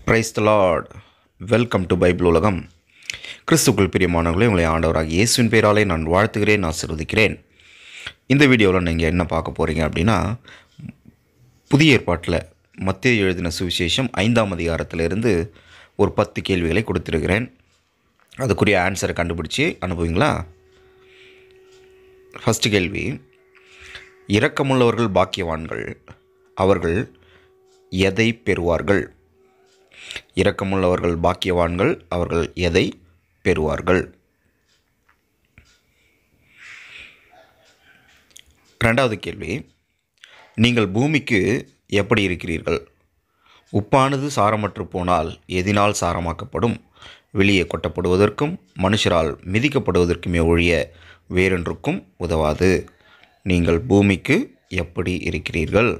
price the lord welcome to Bible உலகம் கிறிஸ்துக்குள் பிரியமானவர்களே உங்களை ஆண்டவராக இயேசுவின் பேராலே நான் வாழ்த்துகிறேன் ஆசீர்வதிக்கிறேன் இந்த வீடியோவில் நீங்கள் என்ன பார்க்க போகிறீங்க அப்படின்னா புதிய ஏற்பாட்டில் மத்திய எழுதின சுவிசேஷம் ஐந்தாம் அதிகாரத்திலிருந்து ஒரு பத்து கேள்விகளை கொடுத்துருக்கிறேன் அதுக்குரிய ஆன்சரை கண்டுபிடிச்சி அனுப்புவீங்களா ஃபஸ்ட்டு கேள்வி இரக்கமுள்ளவர்கள் பாக்கியவான்கள் அவர்கள் எதை பெறுவார்கள் இரக்கமுள்ளவர்கள் பாக்கியவான்கள் அவர்கள் எதை பெறுவார்கள் ரெண்டாவது கேள்வி நீங்கள் பூமிக்கு எப்படி இருக்கிறீர்கள் உப்பானது சாரமற்று போனால் எதினால் சாரமாக்கப்படும் வெளியே கொட்டப்படுவதற்கும் மனுஷரால் மிதிக்கப்படுவதற்குமே ஒழிய வேறொன்றுக்கும் உதவாது நீங்கள் பூமிக்கு எப்படி இருக்கிறீர்கள்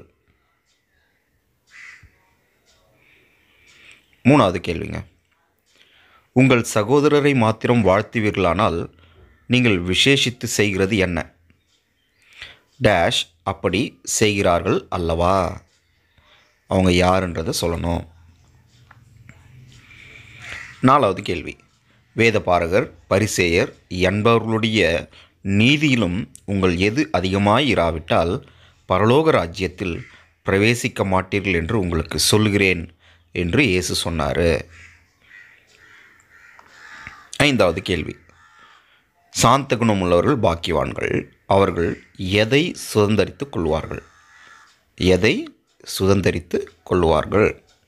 மூணாவது கேள்விங்க உங்கள் சகோதரரை மாத்திரம் வாழ்த்துவீர்களானால் நீங்கள் விசேஷித்து செய்கிறது என்ன டேஷ் அப்படி செய்கிறார்கள் அல்லவா அவங்க யாருன்றதை சொல்லணும் நாலாவது கேள்வி வேதபாரகர் பரிசேயர் என்பவர்களுடைய நீதியிலும் உங்கள் எது அதிகமாய் இராவிட்டால் பரலோக ராஜ்யத்தில் பிரவேசிக்க மாட்டீர்கள் என்று உங்களுக்கு சொல்கிறேன் என்று இயேசு சொன்னார் ஐந்தாவது கேள்வி சாந்த குணமுள்ளவர்கள் பாக்கியவான்கள் அவர்கள் எதை சுதந்தரித்து கொள்வார்கள் எதை சுதந்தரித்து கொள்வார்கள்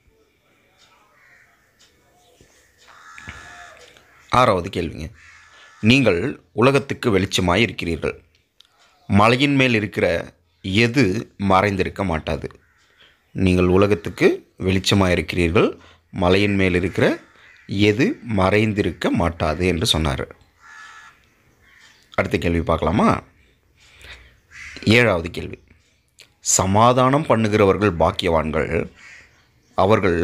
ஆறாவது கேள்விங்க நீங்கள் உலகத்துக்கு வெளிச்சமாய் இருக்கிறீர்கள் மலையின் மேல் இருக்கிற எது மறைந்திருக்க மாட்டாது நீங்கள் உலகத்துக்கு வெளிச்சமாக இருக்கிறீர்கள் மலையின் மேல் இருக்கிற எது மறைந்திருக்க மாட்டாது என்று சொன்னார் அடுத்த கேள்வி பார்க்கலாமா ஏழாவது கேள்வி சமாதானம் பண்ணுகிறவர்கள் பாக்கியவான்கள் அவர்கள்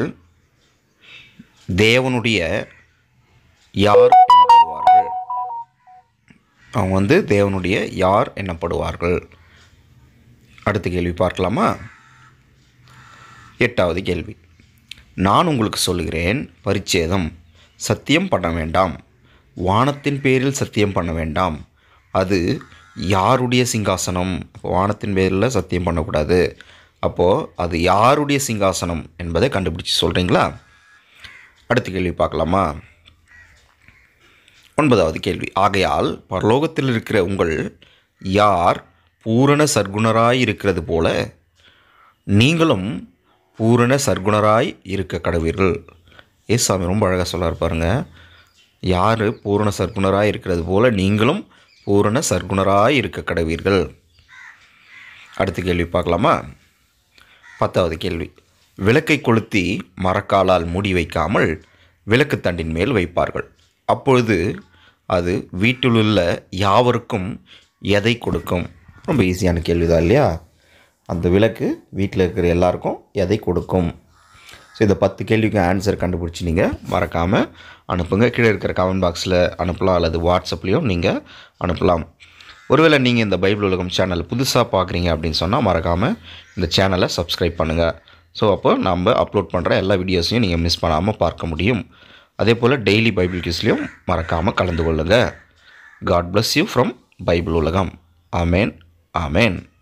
தேவனுடைய யார் என்னப்படுவார்கள் அவங்க வந்து தேவனுடைய யார் என்னப்படுவார்கள் அடுத்த கேள்வி பார்க்கலாமா எட்டாவது கேள்வி நான் உங்களுக்கு சொல்கிறேன் பரிச்சேதம் சத்தியம் பண்ண வேண்டாம் வானத்தின் பேரில் சத்தியம் பண்ண வேண்டாம் அது யாருடைய சிங்காசனம் வானத்தின் பேரில் சத்தியம் பண்ணக்கூடாது அப்போது அது யாருடைய சிங்காசனம் என்பதை கண்டுபிடிச்சி சொல்கிறீங்களா அடுத்த கேள்வி பார்க்கலாமா ஒன்பதாவது கேள்வி ஆகையால் பரலோகத்தில் இருக்கிற உங்கள் யார் பூரண சர்க்குணராய் இருக்கிறது போல நீங்களும் பூரண சர்க்குணராய் இருக்க கடவீர்கள் ஏசாமி ரொம்ப அழகாக சொல்லார் பாருங்க யார் பூரண சர்க்குணராய் இருக்கிறது போல நீங்களும் பூரண சர்க்குணராய் இருக்க கடவீர்கள் அடுத்த கேள்வி பார்க்கலாமா பத்தாவது கேள்வி விளக்கை கொளுத்தி மரக்காலால் மூடி வைக்காமல் விளக்கு தண்டின் மேல் வைப்பார்கள் அப்பொழுது அது வீட்டிலுள்ள யாவருக்கும் எதை கொடுக்கும் ரொம்ப ஈஸியான கேள்வி தான் இல்லையா அந்த விளக்கு வீட்டில் இருக்கிற எல்லாருக்கும் எதை கொடுக்கும் ஸோ இந்த பத்து கேள்விக்கு ஆன்சர் கண்டுபிடிச்சி நீங்கள் மறக்காமல் அனுப்புங்க கீழே இருக்கிற கமெண்ட் பாக்ஸில் அனுப்பலாம் அல்லது வாட்ஸ்அப்லேயும் நீங்கள் அனுப்பலாம் ஒருவேளை நீங்கள் இந்த பைபிள் உலகம் சேனல் புதுசாக பார்க்குறீங்க அப்படின்னு சொன்னால் மறக்காமல் இந்த சேனலை சப்ஸ்கிரைப் பண்ணுங்கள் ஸோ அப்போ நம்ம அப்லோட் பண்ணுற எல்லா வீடியோஸையும் நீங்கள் மிஸ் பண்ணாமல் பார்க்க முடியும் அதே போல் டெய்லி பைபிள் கிஸ்லேயும் மறக்காமல் கலந்து கொள்ளுங்கள் God bless you from Bible உலகம் ஆமேன் ஆமேன்